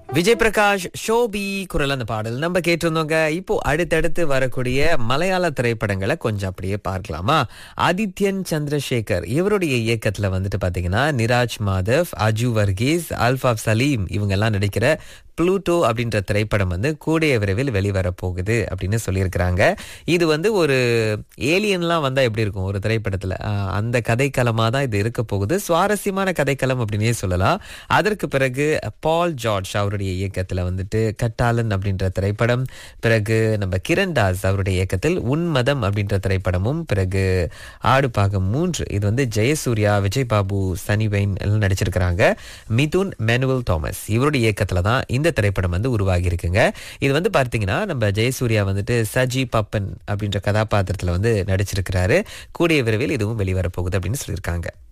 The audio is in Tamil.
விஜய் பிரகாஷ் ஷோபி குரல் அந்த பாடல் நம்ம கேட்டிருந்தோங்க இப்போ அடுத்தடுத்து வரக்கூடிய மலையாள திரைப்படங்களை கொஞ்சம் அப்படியே பார்க்கலாமா ஆதித்யன் சந்திரசேகர் இவருடைய இயக்கத்துல வந்துட்டு பாத்தீங்கன்னா நிராஜ் மாதவ் அஜு வர்கீஸ் அல்ஃபாப் சலீம் இவங்க எல்லாம் நடிக்கிற ப்ளூட்டோ அப்படின்ற திரைப்படம் வந்து கூடிய விரைவில் வெளிவர போகுது அப்படின்னு சொல்லியிருக்கிறாங்க இது வந்து ஒரு ஏலியன்லாம் வந்தா எப்படி இருக்கும் ஒரு திரைப்படத்துல ஆஹ் அந்த கதைக்களமா தான் இது இருக்க போகுது சுவாரஸ்யமான கதைக்களம் அப்படின்னே சொல்லலாம் அதற்கு பிறகு பால் ஜார்ஜ் அவருடைய இயக்கத்துல வந்துட்டு கட்டாலன் அப்படின்ற திரைப்படம் பிறகு நம்ம கிரண் தாஸ் அவருடைய இயக்கத்தில் உன்மதம் அப்படின்ற திரைப்படமும் பிறகு ஆடு பாகம் மூன்று இது வந்து ஜெயசூர்யா விஜய் பாபு சனிவைன் எல்லாம் நடிச்சிருக்கிறாங்க மிதுன் மேனுவல் தாமஸ் இவருடைய இயக்கத்துல தான் இந்த திரைப்படம் வந்து உருவாகி இருக்குங்க இது வந்து பார்த்தீங்கன்னா நம்ம ஜெயசூர்யா வந்துட்டு சஜி பப்பன் அப்படின்ற கதாபாத்திரத்துல வந்து நடிச்சிருக்கிறாரு கூடிய விரைவில் இதுவும் வெளிவர போகுது அப்படின்னு சொல்லியிருக்காங்க